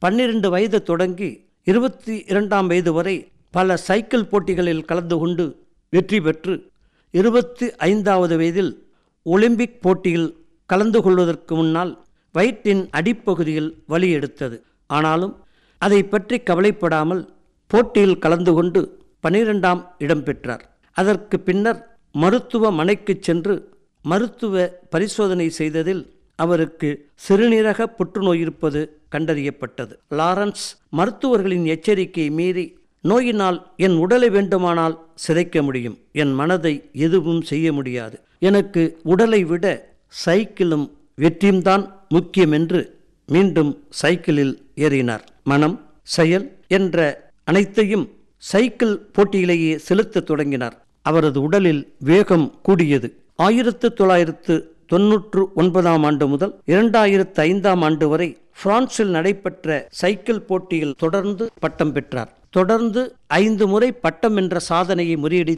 பன்னிரண்டு வயது தொடங்கி இருபத்தி இரண்டாம் வயது வரை பல சைக்கிள் போட்டிகளில் கலந்து கொண்டு வெற்றி பெற்று இருபத்தி ஐந்தாவது வயதில் ஒலிம்பிக் போட்டியில் கலந்து கொள்வதற்கு முன்னால் வயிற்றின் அடிப்பகுதியில் வலி எடுத்தது ஆனாலும் அதை பற்றி கவலைப்படாமல் போட்டியில் கலந்து கொண்டு பனிரெண்டாம் இடம் பெற்றார் அதற்கு பின்னர் மருத்துவமனைக்கு சென்று மருத்துவ பரிசோதனை செய்ததில் அவருக்கு சிறுநீரக புற்றுநோய் இருப்பது கண்டறியப்பட்டது லாரன்ஸ் மருத்துவர்களின் எச்சரிக்கையை மீறி நோயினால் என் உடலை வேண்டுமானால் சிதைக்க முடியும் என் மனதை எதுவும் செய்ய முடியாது எனக்கு உடலை விட சைக்கிளும் வெற்றியும்தான் முக்கியம் என்று மீண்டும் சைக்கிளில் ஏறினார் மனம் செயல் என்ற அனைத்தையும் சைக்கிள் போட்டியிலேயே செலுத்தத் தொடங்கினார் அவரது உடலில் வேகம் கூடியது ஆயிரத்து தொள்ளாயிரத்து தொன்னூற்று ஒன்பதாம் ஆண்டு முதல் இரண்டாயிரத்து ஐந்தாம் ஆண்டு வரை பிரான்சில் நடைபெற்ற சைக்கிள் போட்டியில் தொடர்ந்து பட்டம் பெற்றார் தொடர்ந்து ஐந்து முறை பட்டம் என்ற சாதனையை முறியடித்து